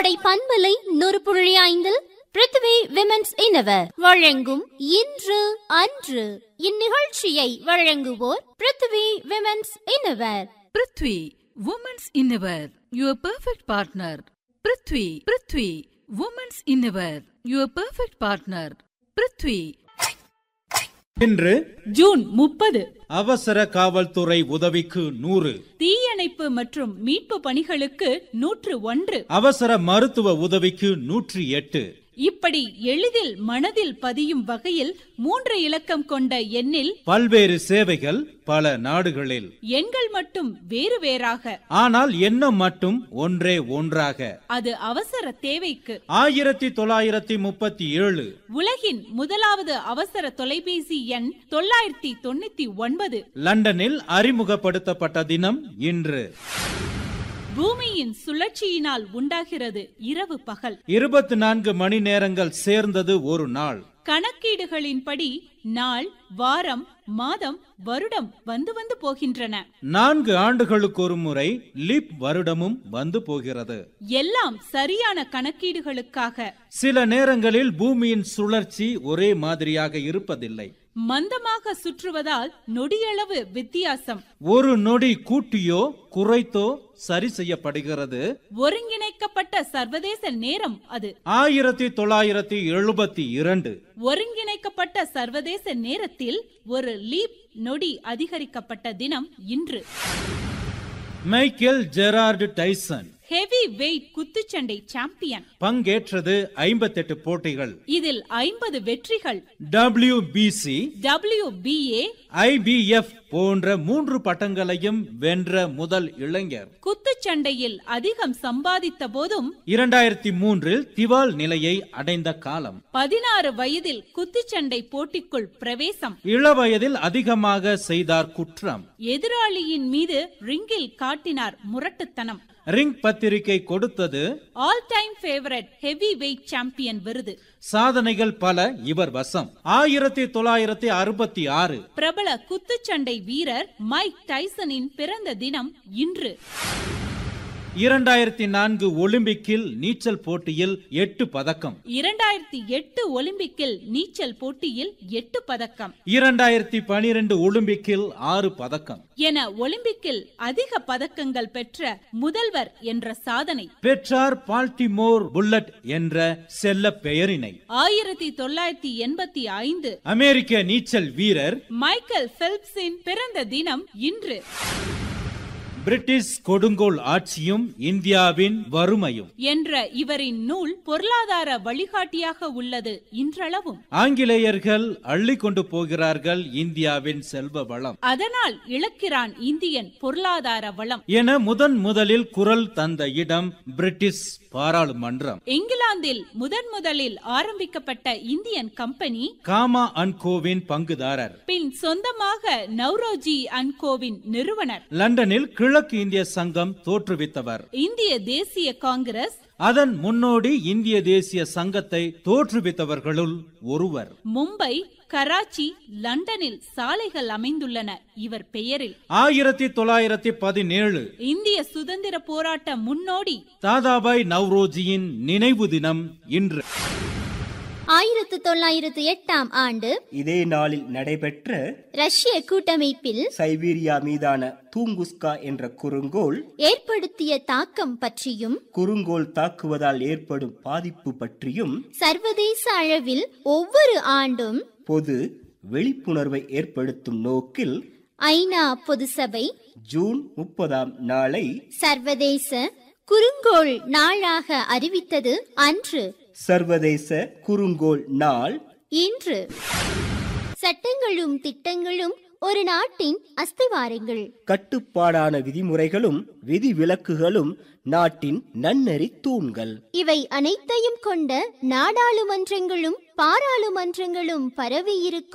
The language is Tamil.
கோடை பண்பலை நூறு புள்ளி ஐந்தில் பிருத்வி விமென்ஸ் இனவர் வழங்கும் இன்று அன்று இந்நிகழ்ச்சியை வழங்குவோர் Prithvi women's innerwear Prithvi women's innerwear your perfect partner Prithvi Prithvi women's innerwear your perfect partner Prithvi இன்று ஜூன் முப்பது அவசர காவல்துறை உதவிக்கு நூறு தீயணைப்பு மற்றும் மீட்பு பணிகளுக்கு நூற்று ஒன்று அவசர மருத்துவ உதவிக்கு நூற்றி எட்டு இப்படி எளிதில் மனதில் பதியும் வகையில் மூன்று இலக்கம் கொண்ட எண்ணில் பல்வேறு சேவைகள் பல நாடுகளில் எண்கள் மட்டும் வேறு வேறாக ஆனால் எண்ணம் மட்டும் ஒன்றே ஒன்றாக அது அவசர தேவைக்கு ஆயிரத்தி தொள்ளாயிரத்தி முப்பத்தி ஏழு உலகின் முதலாவது அவசர தொலைபேசி எண் தொள்ளாயிரத்தி தொண்ணூத்தி ஒன்பது லண்டனில் அறிமுகப்படுத்தப்பட்ட தினம் இன்று பூமியின் சுழற்சியினால் உண்டாகிறது இரவு பகல் இருபத்தி நான்கு மணி நேரங்கள் சேர்ந்தது ஒரு நாள் கணக்கீடுகளின்படி நாள் வாரம் மாதம் வருடம் வந்து வந்து போகின்றன நான்கு ஆண்டுகளுக்கு ஒரு முறை லீப் வருடமும் வந்து போகிறது எல்லாம் சரியான கணக்கீடுகளுக்காக சில நேரங்களில் பூமியின் சுழற்சி ஒரே மாதிரியாக இருப்பதில்லை மந்தமாக சுற்றுவதால் நொடியளவு வித்தியாசம் ஒரு நொடி கூட்டியோ குறைத்தோ சரி செய்யப்படுகிறது ஒருங்கிணைக்கப்பட்ட சர்வதேச நேரம் அது ஆயிரத்தி தொள்ளாயிரத்தி எழுபத்தி இரண்டு ஒருங்கிணைக்கப்பட்ட சர்வதேச நேரத்தில் ஒரு லீப் நொடி அதிகரிக்கப்பட்ட தினம் இன்று Michael Gerard Tyson heavyweight குத்துச்சண்டை சாம்பியன் பங்கேற்றது ஐம்பத்தெட்டு போட்டிகள் இதில் ஐம்பது வெற்றிகள் டபிள்யூபிசி WBA ஐபிஎஃப் போன்ற மூன்று பட்டங்களையும் வென்ற முதல் இளைஞர் குத்துச்சண்டையில் அதிகம் சம்பாதித்த போதும் இரண்டாயிரத்தி மூன்றில் திவால் நிலையை அடைந்த காலம் பதினாறு வயதில் குத்துச்சண்டை போட்டிக்குள் பிரவேசம் இளவயதில் அதிகமாக செய்தார் குற்றம் எதிராளியின் மீது ரிங்கில் காட்டினார் முரட்டுத்தனம் ரிங் பத்திரிகை கொடுத்தது all time favourite heavyweight champion விருது சாதனைகள் பல இவர் வசம் ஆயிரத்தி தொள்ளாயிரத்தி அறுபத்தி ஆறு பிரபல குத்துச்சண்டை வீரர் மைக் டைசனின் பிறந்த தினம் இன்று இரண்டாயிரத்தி நான்கு ஒலிம்பிக்கில் நீச்சல் போட்டியில் எட்டு பதக்கம் இரண்டாயிரத்தி எட்டு ஒலிம்பிக்கில் நீச்சல் போட்டியில் எட்டு பதக்கம் இரண்டாயிரத்தி பனிரெண்டு ஒலிம்பிக்கில் ஆறு பதக்கம் என ஒலிம்பிக்கில் அதிக பதக்கங்கள் பெற்ற முதல்வர் என்ற சாதனை பெற்றார் பால்டிமோர் புல்லட் என்ற செல்ல பெயரினை ஆயிரத்தி தொள்ளாயிரத்தி எண்பத்தி ஐந்து அமெரிக்க நீச்சல் வீரர் மைக்கேல் பெல்ப்ஸின் பிறந்த தினம் இன்று பிரிட்டிஷ் கொடுங்கோல் ஆட்சியும் இந்தியாவின் வறுமையும் என்ற இவரின் நூல் பொருளாதார வழிகாட்டியாக உள்ளது இன்றளவும் ஆங்கிலேயர்கள் அள்ளி கொண்டு போகிறார்கள் இந்தியாவின் செல்வ வளம் அதனால் இழக்கிறான் இந்தியன் பொருளாதார வளம் என முதன் முதலில் குரல் தந்த இடம் பிரிட்டிஷ் பாராளுமன்றம் இங்கிலாந்தில் முதன் முதலில் ஆரம்பிக்கப்பட்ட இந்தியன் கம்பெனி காமா அண்ட் கோவின் பங்குதாரர் பின் சொந்தமாக நவ்ரோஜி அண்ட் கோவின் நிறுவனர் லண்டனில் கிழக்கு இந்திய சங்கம் தோற்றுவித்தவர் இந்திய தேசிய காங்கிரஸ் அதன் முன்னோடி இந்திய தேசிய சங்கத்தை தோற்றுவித்தவர்களுள் ஒருவர் மும்பை கராச்சி லண்டனில் சாலைகள் அமைந்துள்ளன இவர் பெயரில் ஆயிரத்தி தொள்ளாயிரத்தி பதினேழு இந்திய சுதந்திர போராட்ட முன்னோடி தாதாபாய் நவ்ரோஜியின் நினைவு தினம் இன்று ஆயிரத்து தொள்ளாயிரத்து எட்டாம் ஆண்டு இதே நாளில் நடைபெற்ற ரஷ்ய கூட்டமைப்பில் சைபீரியா மீதான தூங்குஸ்கா என்ற குறுங்கோல் ஏற்படுத்திய தாக்கம் பற்றியும் குறுங்கோல் தாக்குவதால் ஏற்படும் பாதிப்பு பற்றியும் சர்வதேச அளவில் ஒவ்வொரு ஆண்டும் பொது விழிப்புணர்வை ஏற்படுத்தும் நோக்கில் ஐநா பொதுசபை ஜூன் முப்பதாம் நாளை சர்வதேச குறுங்கோள் நாளாக அறிவித்தது அன்று சர்வதேச குறுங்கோல் நாள் இன்று சட்டங்களும் திட்டங்களும் ஒரு நாட்டின் அஸ்திவாரங்கள் கட்டுப்பாடான விதிமுறைகளும் விதிவிலக்குகளும் நாட்டின் நன்னெறி தூண்கள் இவை அனைத்தையும் கொண்ட நாடாளுமன்றங்களும் பாராளுமன்றங்களும் பரவியிருக்கும்